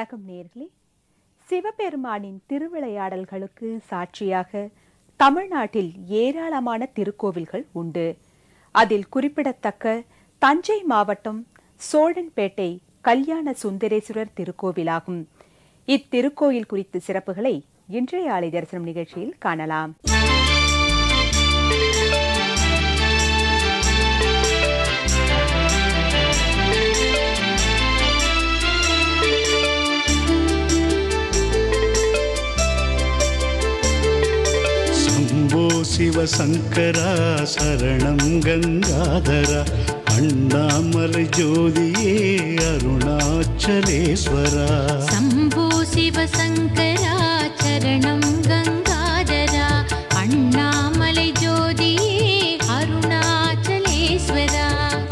வணக்கம் நேர்களே சிவபெருமானின் திருவிளையாடல்களுக்கு சாட்சியாக தமிழ்நாட்டில் ஏராளமான திருக்கோவில்கள் உண்டு அதில் குறிப்பிடத்தக்க தஞ்சை மாவட்டம் சோழன்பேட்டை கல்யாண சுந்தரேஸ்வரர் திருக்கோவிலாகும் இத்திருக்கோயில் குறித்த சிறப்புகளை இன்றைய ஆலை தரிசனம் நிகழ்ச்சியில் காணலாம் शम्भो शिवशङ्करा शरणं गङ्गाधरा अण्णामलै ज्योतिये अरुणाचलेश्वरा शम्भो शिवशङ्करा चरणं गङ्गाधरा अण्णामलै ज्योतिये अरुणाचलेश्वरा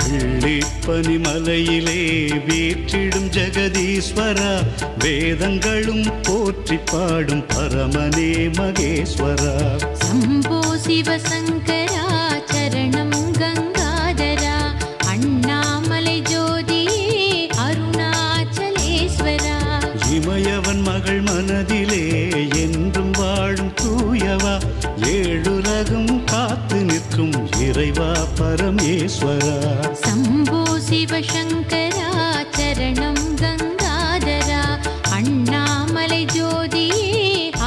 வெள்ளிப்பனிமலையிலே வீற்றிடும் ஜெகதீஸ்வரா வேதங்களும் போற்றி பாடும் பரமனே மகேஸ்வரா शम्भो शिवशङ्करा चरणं गङ्गाधरा अण्णामलै ज्योतिये अरुणाचलेश्वरा இமயவன் மகள் மனதிலே என்றும் வாழும் தூயவா ஏழுலகும் காத்து நிற்கும் இறைவா பரமேஸ்வரா शम्भो शिवशङ्करा चरणं गङ्गाधरा अण्णामलै ज्योतिये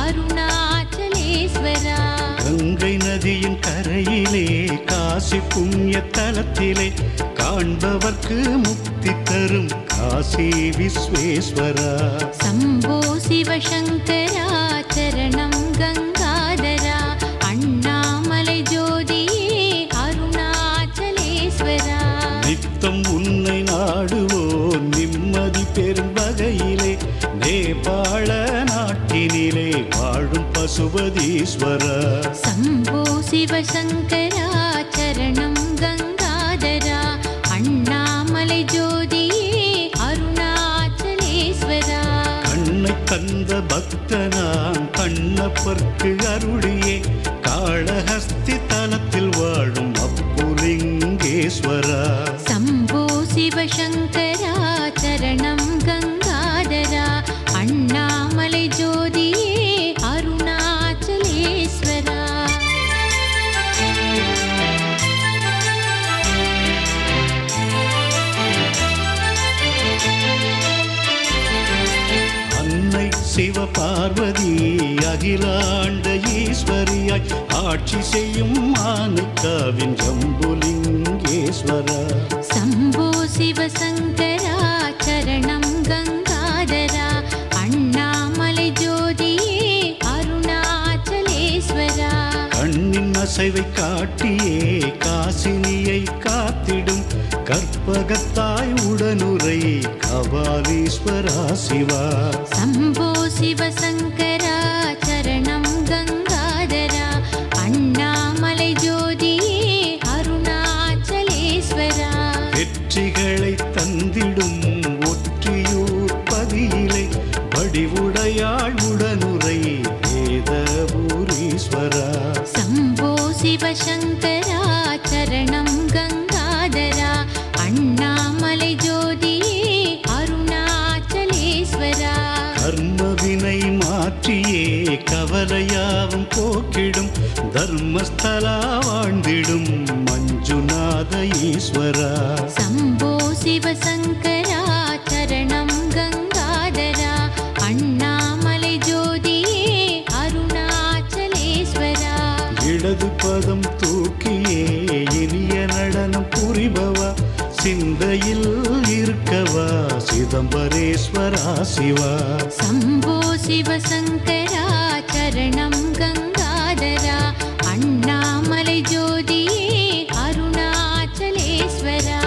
अरुणाचलेश्वरा கங்கை நதியின் கரையிலே காசி புண்ணிய தலத்திலே காண்பவர்க்கு முக்தி தரும் காசி விஸ்வேஸ்வரா शम्भो शिवशङ्करा चरणं गङ्गाधरा अण्णामलै ज्योतिये अरुणाचलेश्वरा நித்தம் உன்னை நாடுவோர் நிம்மதி பெறும் வகையிலே நேபாள நாட்டினிலே வாழும் பசுபதீஸ்வரா शम्भो शिवशङ्करा चरणं गङ्गाधरा அண்ணாமலை ஜோதியே அருணாச்சலேஸ்வரா கண்ணை தந்த பக்தனாம் கண்ணப்பர்க்கு அருளியே காளஹஸ்தி தலத்தில் வாழும் அப்புலிங்கேஸ்வரா சம்போ சிவசங்கரா சரணம் கங்காதரா அண்ணாமலை ஜோதியே அருணாச்சலேஸ்வரா அன்னை சிவபார்வதி அகிலாண்ட ஈஸ்வரியாய் ஆட்சி செய்யும் ஆனைக்காவின் ஜம்புலிங்கேஸ்வரா சம்போ சிவசங்கரா சரணம் கங்காதரா அண்ணாமலை ஜோதியே அருணாச்சலேஸ்வரா கண்ணின் அசைவை காட்டியே காசினியை காத்திடும் கற்பகத்தாய் உடனுரை கபாலீஸ்வரா சிவா சம்போ சிவசங்கரா சரணம் கங்காதரா அண்ணாமலை ஜோதியே அருணாச்சலேஸ்வரா வெற்றிகளை தந்திடும் ஒற்றியூர் பதியிலே வடிவுடையாள் உடனுரை வேதபூரீஸ்வரா சம்போ சிவசங்கரா சரணம் கங்காதரா அண்ணாமலை ஜோதியே அருணாச்சலேஸ்வரா கர்மவினை மாற்றியே கவலையாவும் போக்கிடும் தர்மஸ்தலா வாழ்ந்திடும் மஞ்சுநாத ஈஸ்வரா சம்போ சிவசங்கரா சரணம் கங்காதரா அண்ணாமலை ஜோதியே அருணாச்சலேஸ்வரா இடது பதம் தூக்கியே இனிய நடனம் புரிபவா சிந்தையில் இருக்கவா சிதம்பரேஸ்வரா சிவா சம்போ சிவசங்கரா சரணம் கங்காதரா அண்ணாமலை ஜோதியே அருணாச்சலேஸ்வரா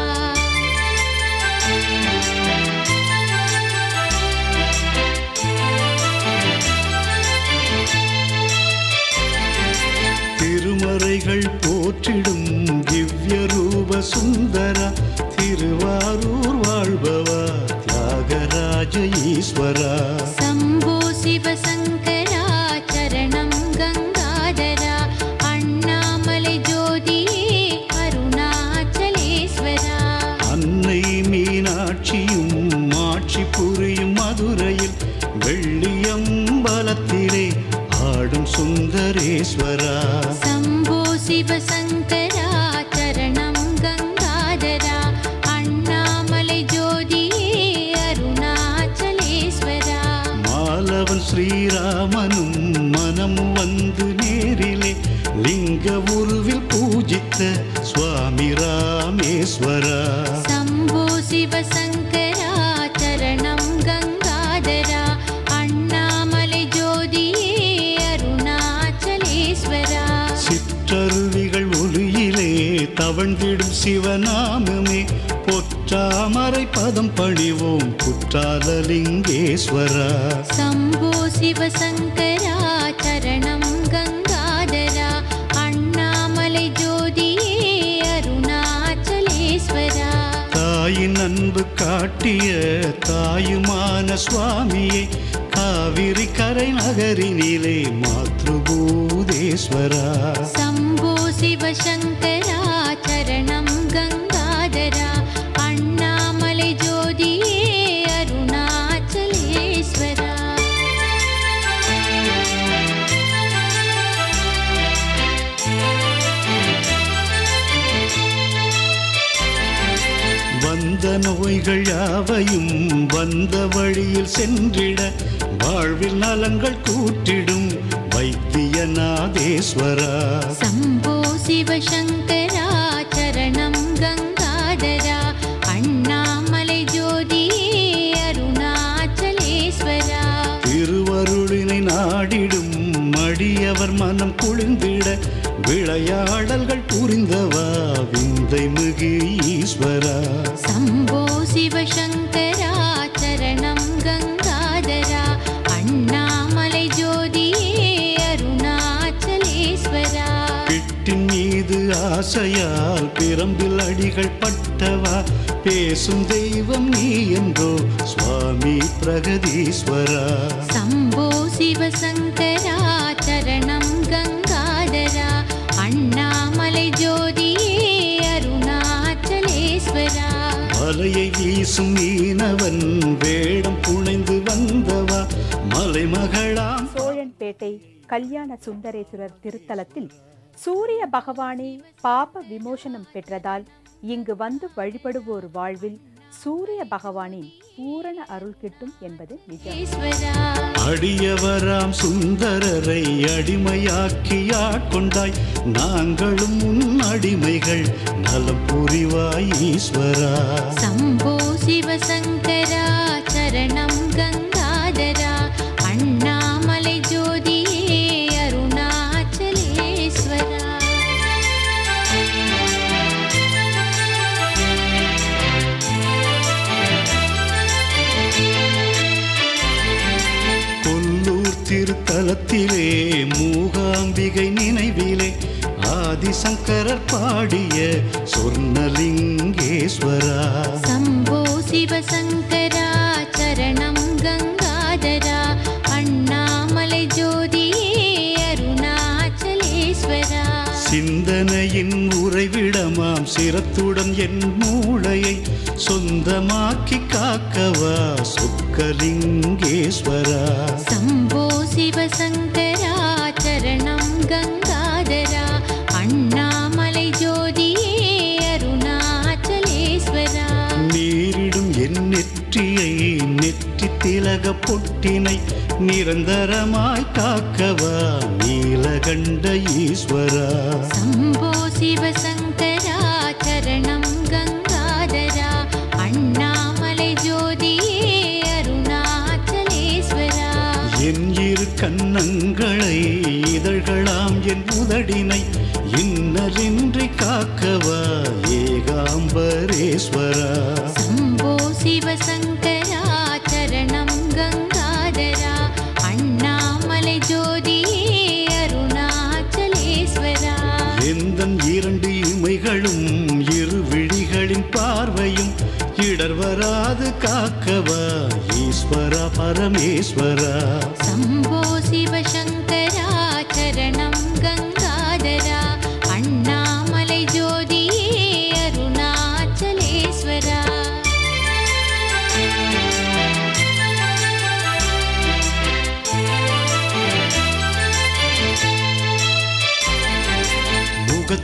திருமறைகள் போற்றிடும் திவ்ய ரூப சுந்தரா திருவாரூர் வாழ்பவா தியாகராஜ ஈஸ்வரா சம்போ சிவசங்கரா சரணம் கங்காதரா அண்ணாமலை ஜோதியே அருணாச்சலேஸ்வரா அன்னை மீனாட்சியும் ஆட்சி புரியும் மதுரையில் சுந்தரேஸ்வரா शम्भो शिवशङ्करा चरणं गङ्गाधरा अण्णामलै ज्योतिये अरुणाचलेश्वरा மாலவன் ஸ்ரீராமனும் மனம் வந்து நேரிலே லிங்க உருவில் பூஜித்த சுவாமி ராமேஸ்வரா शम्भो शिवशङ्करा चरणं गङ्गाधरा अण्णामलै ज्योतिये अरुणाचलेश्वरा சிற்றருவிகள் ஒளியிலே தவழ்ந்திடும் சிவநாமமே பொற்றாமரை பதம் பணிவோம் குற்றாலலிங்கேஸ்வரா शम्भो शिवशङ्करा चरणं गङ्गाधरा अण्णामलै ज्योतिये अरुणाचलेश्वरा தாயின் அன்பு காட்டிய தாயுமான சுவாமியை காவிரி கரை நகரினிலே மாத்ருபூதேஸ்வரா शम्भो शिवशङ्करा चरणं गङ्गाधरा अण्णामलै ज्योतिये अरुणाचलेश्वरा வந்த நோய்கள் யாவையும் வந்த வழியில் சென்றிட வாழ்வில் நலங்கள் கூட்டிடும் வைத்தியநாதேஸ்வரா शम्भो शिवशङ्करा चरणं गङ्गाधरा अण्णामलै ज्योतिये अरुणाचलेश्वरा திருவருளினை நாடிடும் மடியவர் மனம் குளிர்ந்திட விளையாடல்கள் புரிந்தவா விந்தை மிகு ஈஸ்வரா शम्भो शिवशङ्करा चरणं गङ्गाधरा अण्णामलै ज्योतिये अरुणाचलेश्वरा பிட்டின் மீது ஆசையால் பிரம்பில் அடிகள் பட்டவா பேசும் தெய்வம் நீ என்றோ சுவாமி பிரகதீஸ்வரா शम्भो शिवशङ्करा चरणं गङ्गाधरा अण्णामलै ज्योतिये अरुणाचलेश्वरा மலையை வீசும் மீனவன் வேடம் புனைந்து வந்தவா மலைமகளாம் சோழன்பேட்டை கல்யாண சுந்தரேஸ்வரர் திருத்தலத்தில் சூரிய பகவானே பாப விமோசனம் பெற்றதால் இங்கு வந்து வழிபடுவோர் வாழ்வில் சூரிய பகவானின் பூரண அருள் கிட்டும் என்பது நிஜம் ஈஸ்வரா அடியவராம் சுந்தரரை அடிமையாக்கி ஆட்கொண்டாய் நாங்களும் உன் அடிமைகள் நலம் புரிவாய் ஈஸ்வரா शम्भो शिवशङ्करा चरणं गङ्गाधरा अण्णामलै ज्योतिये अरुणाचलेश्वरा கொல்லூர் திருத்தலத்திலே மூகாம்பிகை நினைவிலே ஆதிசங்கரர் பாடிய சொர்ணலிங்கேஸ்வரா शम्भो शिवशङ्करा चरणं गङ्गाधरा अण्णामलै ज्योतिये अरुणाचलेश्वरा சிந்தனையின் உறைவிடமாம் சிரத்துடன் என் மூளையை சொந்தமாக்கி காக்கவா சொக்கலிங்கேஸ்வரா शम्भो शिवशङ्करा चरणं गङ्गाधरा अण्णामलै ज्योतिये अरुणाचलेश्वरा நீரிடும் என் நெற்றியை நெற்றி திலக பொட்டினை நிரந்தரமாய் காக்கவா நீலகண்ட ஈஸ்வரா शम्भो शिवशङ्करा चरणं गङ्गाधरा अण्णामलै ज्योतिये अरुणाचलेश्वरा என் இரு கண்ணங்களை இதழ்களாம் என் உதடினை இன்னலின்றி காக்கவா ஏகாம்பரேஸ்வரா शम्भो शिवशङ्करा चरणं गङ्गाधरा अण्णामलै ज्योतिये अरुणाचलेश्वरा எந்தன் இரண்டு இமைகளும் இரு விழிகளின் பார்வையும் இடர் வராது காக்கவா ஈஸ்வரா பரமேஸ்வரா शम्भो शिवशङ्करा चरणं गङ्गाधरा अण्णामलै ज्योतिये अरुणाचलेश्वरा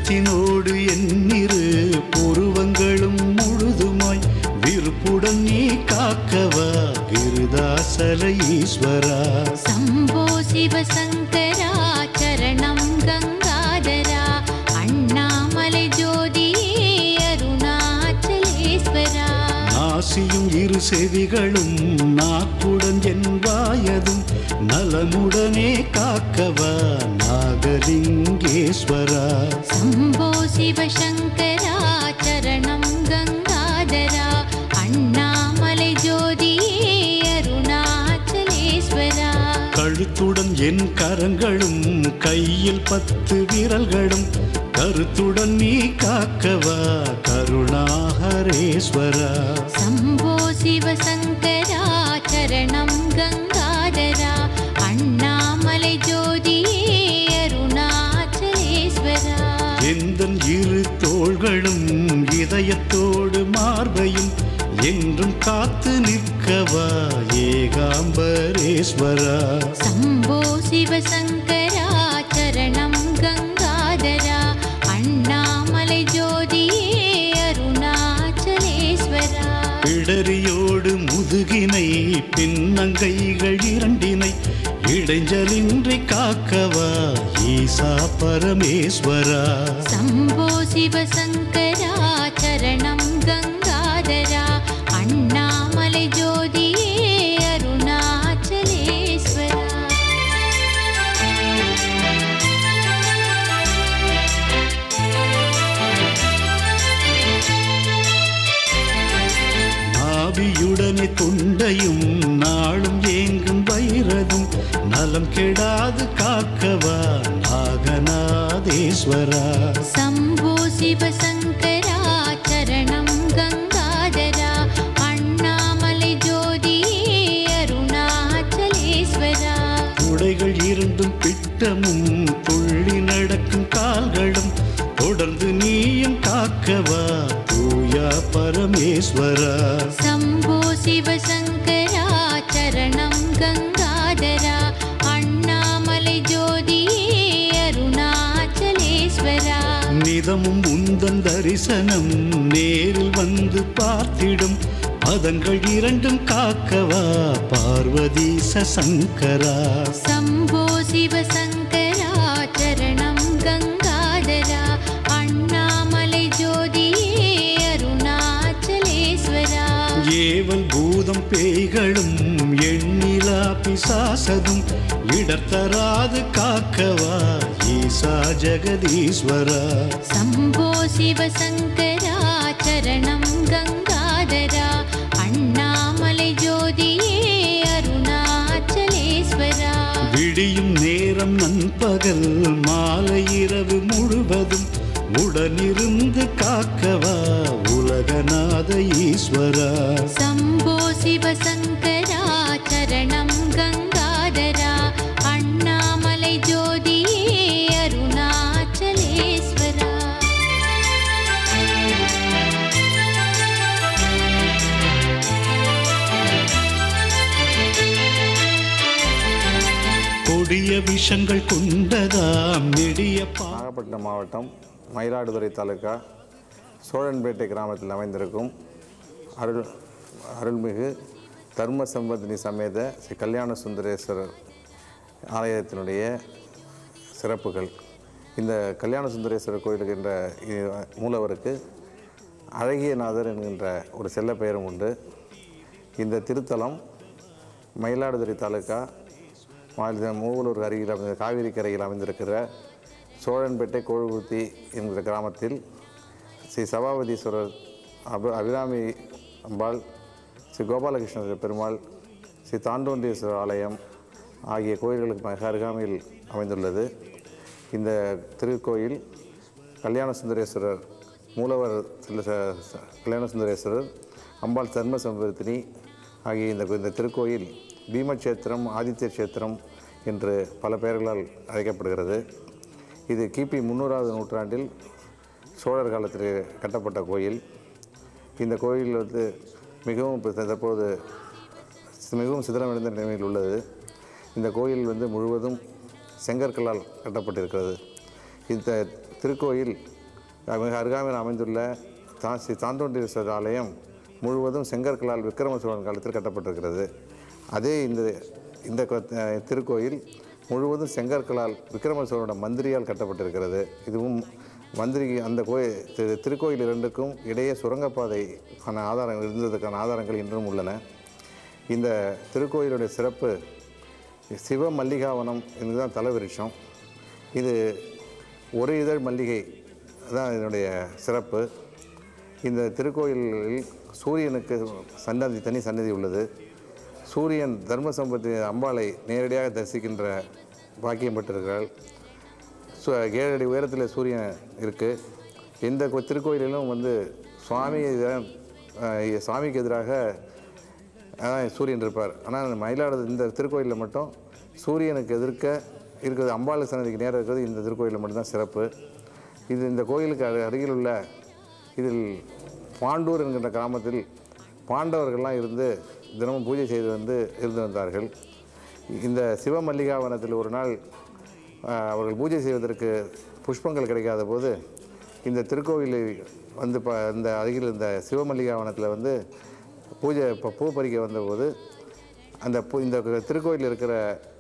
விருப்பத்தினோடு என்னிரு புருவங்களும் முழுதுமாய் விருப்புடன் நீ காக்கவா கிருதாசல ஈஸ்வரா शम्भो शिवशङ्करा चरणं गङ्गाधरा अण्णामलै ज्योतिये अरुणाचलेश्वरा நாசியும் இரு செவிகளும் நாக்குடன் என் வாயதும் நலமுடனே காக்கவா நாகலிங்கேஸ்வரா शम्भो शिवशङ्करा चरणं गङ्गाधरा अण्णामलै ज्योतिये अरुणाचलेश्वरा கழுத்துடன் என் கரங்களும் கையில் பத்து விரல்களும் கருத்துடன் நீ காக்கவா கருணாகரேஸ்வரா शम्भो शिवशङ्करा चरणं गङ्गाधरा अण्णामलै ज्योतिये अरुणाचलेश्वरा எந்தன் இரு தோள்களும் இதயத்தோடு மார்பையும் என்றும் காத்து நிற்கவா ஏகாம்பரேஸ்வரா शम्भो शिवशङ्करा चरणं गङ्गाधरा अण्णामलै ज्योतिये अरुणाचलेश्वरा பிடரியோடு முதுகினை பின்னங்கைகள் இரண்டினை இடைஞ்சலின்றி காக்கவா ஈசா பரமேஸ்வரா शम्भो शिवशङ्करा चरणं गङ्गाधरा अण्णामलै ज्योतिये अरुणाचलेश्वरा நாபியுடனே தொண்டையும் நாளும் ஏங்கும் வைரதும் நலம் கெடாது காக்கவா நாகநாதேஸ்வரா शम्भो शिवशङ्करा चरणं गङ्गाधरा अण्णामलै ज्योतिये अरुणाचलेश्वरा உடைகள் இரண்டும் பிட்டமும் துள்ளி நடக்கும் கால்களும் தொடர்ந்து நீயும் காக்கவா தூயா பரமேஸ்வரா शम्भो शिवशङ्करा चरणं गङ्गाधरा अण्णामलै ज्योतिये अरुणाचलेश्वरा நிதமும் உந்தன் தரிசனம் நேரில் வந்து பார்த்திடும் பதங்கள் இரண்டும் காக்கவா பார்வதீச சங்கரா शम्भो शिवशङ्करा चरणं गङ्गाधरा अण्णामलै ज्योतिये अरुणाचलेश्वरा ஏவல் பூதம் பேய்களும் எண்ணிலா பிசாசதும் இடர்த்தராது காக்கவா ஈசா ஜெகதீஸ்வரா शम्भो शिवशङ्करा चरणं गङ्गाधरा अण्णामलै ज्योतिये अरुणाचलेश्वरा விடியும் நேரம் நண்பகல் மாலை இரவு முழுவதும் உடனிருந்து காக்கவா உலகநாத ஈஸ்வரா शम्भो शिवशङ्करा चरणं गङ्गाधरा अण्णामलै ज्योतिये अरुणाचलेश्वरा கொடிய விஷங்கள் கொண்டதாம் நெடிய பா நாகப்பட்டினம் மாவட்டம் மயிலாடுதுறை தாலுக்கா சோழன்பேட்டை கிராமத்தில் அமைந்திருக்கும் அருள் அருள்மிகு தர்ம சம்பந்தினி சமேத ஸ்ரீ கல்யாண சுந்தரேஸ்வரர் ஆலயத்தினுடைய சிறப்புகள் இந்த கல்யாண சுந்தரேஸ்வரர் கோயிலுக்கு என்ற இ- மூலவருக்கு அழகியநாதர் என்கின்ற ஒரு செல்ல பெயரும் உண்டு இந்த திருத்தலம் மயிலாடுதுறை தாலுக்கா மாநில மூவலூர் அருகில் அமைந்த காவிரி கரையில் அமைந்திருக்கிற சோழன்பேட்டை கோழுகுத்தி என்கிற கிராமத்தில் ஸ்ரீ சபாபதீஸ்வரர் அப அபிராமி அம்பாள் ஸ்ரீ கோபாலகிருஷ்ண பெருமாள் ஸ்ரீ தாண்டோண்டீஸ்வரர் ஆலயம் ஆகிய கோயில்களுக்கு மிக அருகாமையில் அமைந்துள்ளது இந்த திருக்கோயில் கல்யாண சுந்தரேஸ்வரர் மூலவர் சில ச- ச- கல்யாண சுந்தரேஸ்வரர் அம்பாள் தர்ம சம்பர்த்தினி ஆகிய இந்த இந்த திருக்கோயில் பீமக்ஷேத்திரம் ஆதித்ய கஷேத்திரம் என்று பல பெயர்களால் அழைக்கப்படுகிறது இது கிபி முந்நூறாவது நூற்றாண்டில் சோழர் காலத்தில் கட்டப்பட்ட கோயில் இந்த கோயில் வந்து மிகவும் இப்ப தற்போது மிகவும் சிதிலமடைந்த நிலைமையில் உள்ளது இந்த கோயில் வந்து முழுவதும் செங்கற்களால் கட்டப்பட்டிருக்கிறது இந்த திருக்கோயில் மிக அருகாமையில் அமைந்துள்ள தா ஸ்ரீ தாந்தோண்டீஸ்வரர் ஆலயம் முழுவதும் செங்கற்களால் விக்ரம சோழன் காலத்தில் கட்டப்பட்டிருக்கிறது அதே இந்த இந்த கொ- அஹ் திருக்கோயில் முழுவதும் செங்கற்களால் விக்ரம சோழனோட மந்திரியால் கட்டப்பட்டிருக்கிறது இதுவும் மந்திரி அந்த கோயில் திரு திருக்கோயில் இரண்டுக்கும் இடையே சுரங்கப்பாதைக்கான ஆதாரங்கள் இருந்ததுக்கான ஆதாரங்கள் இன்றும் உள்ளன இந்த திருக்கோயிலுடைய சிறப்பு சிவ மல்லிகாவனம் இதுதான் தலைவிருஷம் இது ஒரு இதழ் மல்லிகை தான் இதனுடைய சிறப்பு இந்த திருக்கோயிலில் சூரியனுக்கு சன்னதி தனி சன்னதி உள்ளது சூரியன் தர்ம சம்பத்தி அம்பாளை நேரடியாக தரிசிக்கின்ற பாக்கியம் பெற்றிருக்கிறாள் சு ஏழு அடி உயரத்தில் சூரியன் இருக்குது இந்த கோ- திருக்கோயிலிலும் வந்து சுவாமி இத- அஹ் சுவாமிக்கு எதிராக அதான் சூரியன் இருப்பார் ஆனால் மயிலாடுதுறை இந்த திருக்கோயிலில் மட்டும் சூரியனுக்கு எதிர்க்க இருக்கிறது அம்பாள் சன்னதிக்கு நேரம் இருக்கிறது இந்த திருக்கோயிலில் மட்டும்தான் சிறப்பு இது இந்த கோயிலுக்கு அரு- அருகில் உள்ள இதில் பாண்டூர் என்கின்ற கிராமத்தில் பாண்டவர்கள்லாம் இருந்து தினமும் பூஜை செய்து வந்து இருந்து வந்தார்கள் இந்த சிவமல்லிகாவனத்தில் ஒரு நாள் ஆஹ், அவர்கள் பூஜை செய்வதற்கு புஷ்பங்கள் கிடைக்காத போது இந்த திருக்கோவிலில் வந்து ப இந்த அருகில் இருந்த சிவமல்லிகாவனத்தில் வந்து பூஜை இப்போ பூ பறிக்க வந்தபோது அந்த பூ இந்த திருக்கோயிலில் இருக்கிற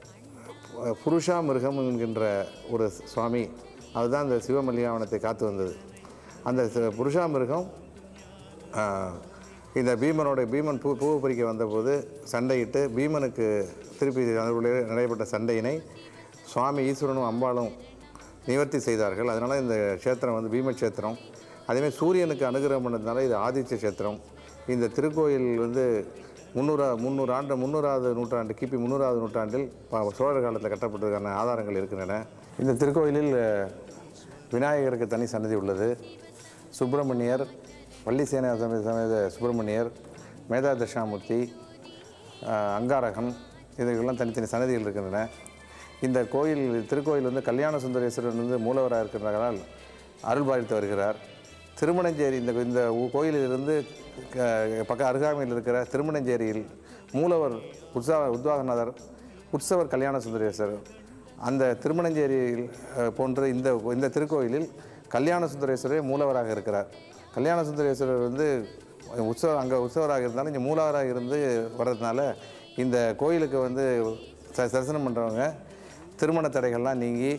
பு- புருஷா மிருகம் என்கின்ற ஒரு சுவாமி அதுதான் இந்த சிவமல்லிகாவனத்தை காத்து வந்தது அந்த சி- புருஷா மிருகம் ஆஹ், இந்த பீமனோட பீமன் பூ பூ பறிக்க வந்தபோது சண்டையிட்டு பீமனுக்கு திருப்பி அதனுடைய நடைபெற்ற சண்டையினை சுவாமி ஈஸ்வரனும் அம்பாளும் நிவர்த்தி செய்தார்கள் அதனால் இந்த க்ஷேத்திரம் வந்து பீம க்ஷேத்திரம் அதேமாதிரி சூரியனுக்கு அனுகிரகம் பண்ணதுனால இது ஆதித்ய க்ஷேத்திரம் இந்த திருக்கோயில் வந்து முந்நூறா முந்நூறு ஆண்டு முந்நூறாவது நூற்றாண்டு கிபி முந்நூறாவது நூற்றாண்டில் ப- சோழர் காலத்தில் கட்டப்பட்டதுக்கான ஆதாரங்கள் இருக்கின்றன இந்த திருக்கோயிலில் அஹ், விநாயகருக்கு தனி சன்னதி உள்ளது சுப்பிரமணியர் வள்ளிசேன சமேத சமேத சுப்பிரமணியர் மேதா தட்சிணாமூர்த்தி ஆஹ், அங்காரகன் இதுக்கெல்லாம் தனித்தனி சன்னதிகள் இருக்கின்றன இந்த கோயில் திருக்கோயில் வந்து கல்யாண சுந்தரேஸ்வரர் வந்து மூலவராக இருக்கிறதால் அருள் பாலித்து வருகிறார் திருமணஞ்சேரி இந்த இந்த ஊ- கோயிலிலிருந்து க- பக்க அருகாமையில் இருக்கிற திருமணஞ்சேரியில் மூலவர் உற்சவ உத்வாகநாதர் உற்சவர் கல்யாண சுந்தரேஸ்வரர் அந்த திருமணஞ்சேரியில் அஹ், போன்ற இந்த இந்த திருக்கோயிலில் கல்யாண சுந்தரேஸ்வரர் மூலவராக இருக்கிறார் கல்யாண சுந்தரேஸ்வரர் வந்து உற்சவ அங்கே உற்சவராக இருந்தாலும் இங்கே மூலவராக இருந்து வர்றதுனால இந்த கோயிலுக்கு வந்து ச- தரிசனம் பண்ணுறவங்க திருமண தடைகள்லாம் நீங்கி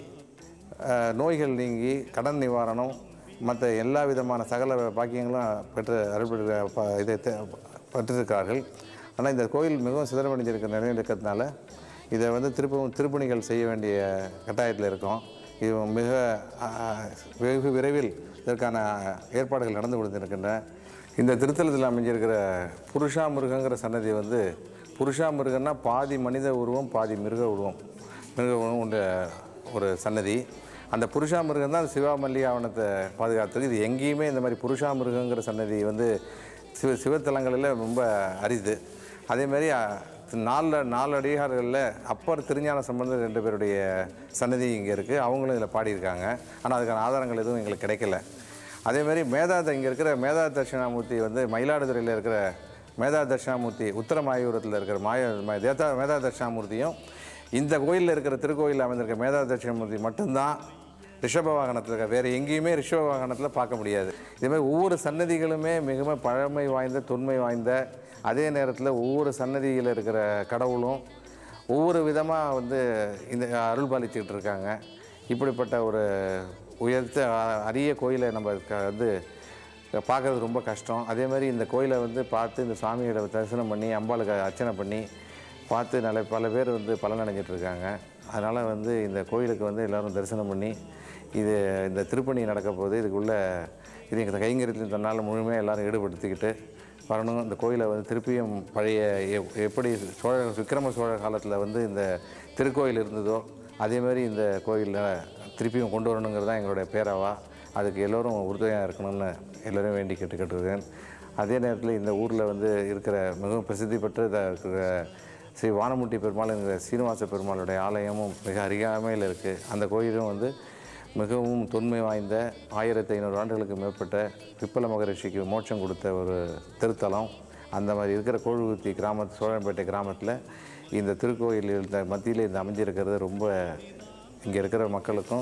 அஹ், நோய்கள் நீங்கி கடன் நிவாரணம் மற்ற எல்லா விதமான சகல பாக்கியங்களும் பெற்று அருள் பெற்று ப- இதை தெ- பெற்றிருக்கிறார்கள் ஆனால் இந்த கோயில் மிகவும் சிதறமடைஞ்சிருக்கிற நிலையில் இருக்கிறதுனால இதை வந்து திருப்பவும் திருப்பணிகள் செய்ய வேண்டிய கட்டாயத்தில் இருக்கோம் இது மிக அஹ், வெகு விரைவில் இதற்கான ஏற்பாடுகள் நடந்து கொண்டிருக்கின்றன இந்த திருத்தலத்தில் அமைஞ்சிருக்கிற புருஷா மிருகங்கிற சன்னதி வந்து புருஷா மிருகன்னா பாதி மனித உருவம் பாதி மிருக உருவம் மிருக உருவம் உள்ள ஒரு சன்னதி அந்த புருஷா மிருகம் தான் சிவா மல்லிகாவனத்தை பாதுகாத்தது இது எங்கேயுமே இந்த மாதிரி புருஷா மிருகங்கிற சன்னதி வந்து சிவ சிவத்தலங்களில் ரொம்ப அரிது அதேமாதிரி நாலு நாலு அடிகார்களில் அப்பர் திருஞான சம்பந்தர் ரெண்டு பேருடைய சன்னதி இங்கே இருக்குது அவங்களும் இதில் பாடியிருக்காங்க ஆனால் அதுக்கான ஆதாரங்கள் எதுவும் எங்களுக்கு கிடைக்கல அதேமாதிரி மேதா இங்கே இருக்கிற மேதா தட்சிணாமூர்த்தி வந்து மயிலாடுதுறையில் இருக்கிற மேதா தட்சிணாமூர்த்தி உத்தரமாயூரத்தில் இருக்கிற மாய ம- தேதா மேதா தட்சிணாமூர்த்தியும் இந்த கோயிலில் இருக்கிற திருக்கோயிலில் அமைந்திருக்க மேதா தட்சிணாமூர்த்தி மட்டும்தான் ரிஷப வாகனத்தில் இருக்க வேறு எங்கேயுமே ரிஷப வாகனத்தில் பார்க்க முடியாது இதே மாதிரி ஒவ்வொரு சன்னதிகளுமே மிகவும் பழமை வாய்ந்த தொன்மை வாய்ந்த அதே நேரத்தில் ஒவ்வொரு சன்னதியில் இருக்கிற கடவுளும் ஒவ்வொரு விதமாக வந்து இந்த அருள் பாலிச்சுக்கிட்டு இருக்காங்க இப்படிப்பட்ட ஒரு உயர்த்த அ- அரிய கோயிலை நம்ம க- வந்து பார்க்கறது ரொம்ப கஷ்டம் அதே மாதிரி இந்த கோயிலை வந்து பார்த்து இந்த சாமியோட தரிசனம் பண்ணி அம்பாளுக்கு அர்ச்சனை பண்ணி பார்த்து நல்ல பல பேர் வந்து பலன் அடைஞ்சிட்டு இருக்காங்க அதனால் வந்து இந்த கோயிலுக்கு வந்து எல்லோரும் தரிசனம் பண்ணி இது இந்த திருப்பணி நடக்க போகுது இதுக்குள்ள இது எங்கள் கைங்கரியத்தில் தன்னால் முழுமையாக எல்லாரும் ஈடுபடுத்திக்கிட்டு வரணும் இந்த கோயிலை வந்து திருப்பியும் பழைய எப்- எப்படி சோழ விக்ரம சோழ காலத்தில் வந்து இந்த திருக்கோயில் இருந்ததோ அதே மாதிரி இந்த கோயிலில் திருப்பியும் கொண்டு வரணுங்கிறது தான் எங்களுடைய பேராவா அதுக்கு எல்லோரும் உறுதுணையாக இருக்கணும்னு எல்லோரும் வேண்டி கேட்டுக்கிட்டுருக்கேன் அதே நேரத்தில் இந்த ஊரில் வந்து இருக்கிற மிகவும் பிரசித்தி பெற்ற இத இருக்கிற ஸ்ரீ வானமுட்டி பெருமாள் என்கிற சீனிவாச பெருமாளுடைய ஆலயமும் மிக அருகாமையில் இருக்குது அந்த கோயிலும் வந்து மிகவும் தொன்மை வாய்ந்த ஆயிரத்தி ஐநூறு ஆண்டுகளுக்கு மேற்பட்ட பிப்பல மகரிஷிக்கு மோட்சம் கொடுத்த ஒரு திருத்தலம் அந்த மாதிரி இருக்கிற கோழுகுத்தி கிராமத்து சோழன்பேட்டை கிராமத்தில் இந்த திருக்கோயில் இந்த மத்தியில் இந்த அமைஞ்சிருக்கிறது ரொம்ப இங்கே இருக்கிற மக்களுக்கும்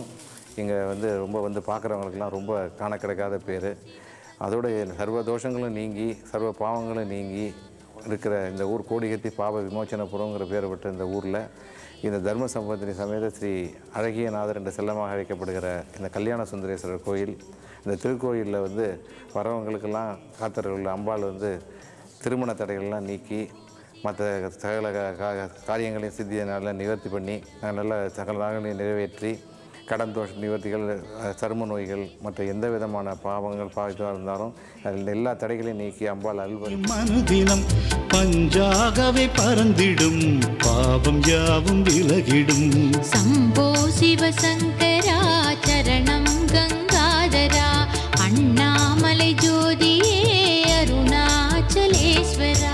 இங்கே வந்து ரொம்ப வந்து பார்க்குறவங்களுக்கெல்லாம் ரொம்ப காண கிடைக்காத பேர் அதோட சர்வ தோஷங்களும் நீங்கி சர்வ பாவங்களும் நீங்கி இருக்கிற இந்த ஊர் கோடிகத்தி பாப விமோச்சனபுரங்கிற பேர் பெற்ற இந்த ஊரில் இந்த தர்ம சம்பந்தினி சமேத ஸ்ரீ அழகியநாதர் என்ற செல்லமாக அழைக்கப்படுகிற இந்த கல்யாண சுந்தரேஸ்வரர் கோயில் இந்த திருக்கோயிலில் வந்து வரவங்களுக்கெல்லாம் காத்தர்கள் அம்பாள் வந்து திருமண தடைகள்லாம் நீக்கி மற்ற சகல கா- கா- காரியங்களையும் சித்தியனால நிவர்த்தி பண்ணி அஹ் நல்ல சகல நாகங்களையும் நிறைவேற்றி கடன் தோஷ நிவர்த்திகள் அஹ் சரும நோய்கள் மற்ற எந்த விதமான பாவங்கள் பாவித்ததாக இருந்தாலும் அதில் எல்லா தடைகளையும் நீக்கி அம்பாள் அல்வ மனுதினம் பஞ்சாகவே பறந்திடும் பாவம் யாவும் விலகிடும் சம்போ சிவசங்கரா சரணம் கங்காதரா அண்ணாமலை ஜோதியே அருணாச்சலேஸ்வரா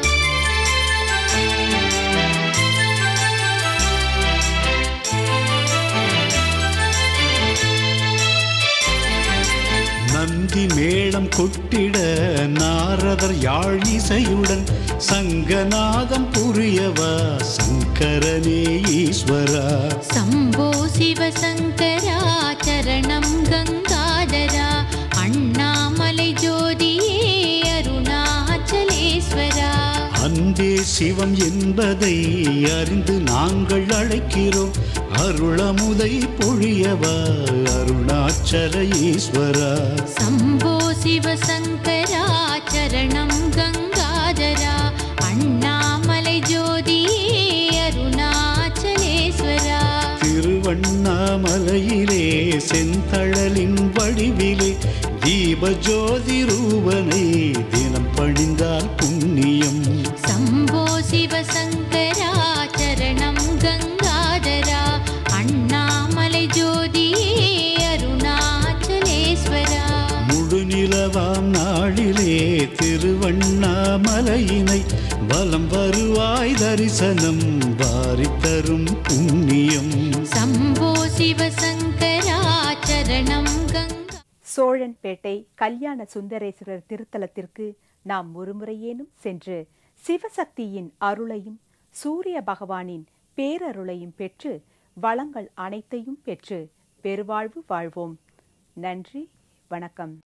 நந்தி மேளம் கொட்டிட நாரதர் யாழ் இசையுடன் சங்கநாதம் புரியவா சங்கரனே ஈஸ்வரா சம்போ சிவசங்கரா சரணம் கங்காதரா அண்ணாமலை ஜோதியே அருணாச்சலேஸ்வரா அன்பே சிவம் என்பதை அறிந்து நாங்கள் அழைக்கிறோம் அருளமுதை பொழியவா அருணாச்சல ஈஸ்வரா சம்போ சிவசங்கரா சரணம் கங்காதரா அண்ணாமலை ஜோதியே அருணாச்சலேஸ்வரா திருவண்ணாமலையிலே செந்தழலின் வடிவிலே தீபஜோதி ரூபனை தினம் பணிந்தால் புண்ணியம் சம்போ சிவசங்கரா சரணம் கங்காதரா அண்ணாமலை ஜோதியே அருணாச்சலேஸ்வரா முழு நிலவாம் நாளிலே திருவண்ணாமலையினை வலம் வருவாய் தரிசனம் வாரித்தரும் புண்ணியம் சம்போ சிவசங்கரா சரணம் கங்கா சோழன்பேட்டை கல்யாண சுந்தரேஸ்வரர் திருத்தலத்திற்கு நாம் ஒருமுறையேனும் சென்று சிவசக்தியின் அருளையும் சூரிய பகவானின் பேரருளையும் பெற்று வளங்கள் அனைத்தையும் பெற்று பெருவாழ்வு வாழ்வோம் நன்றி வணக்கம்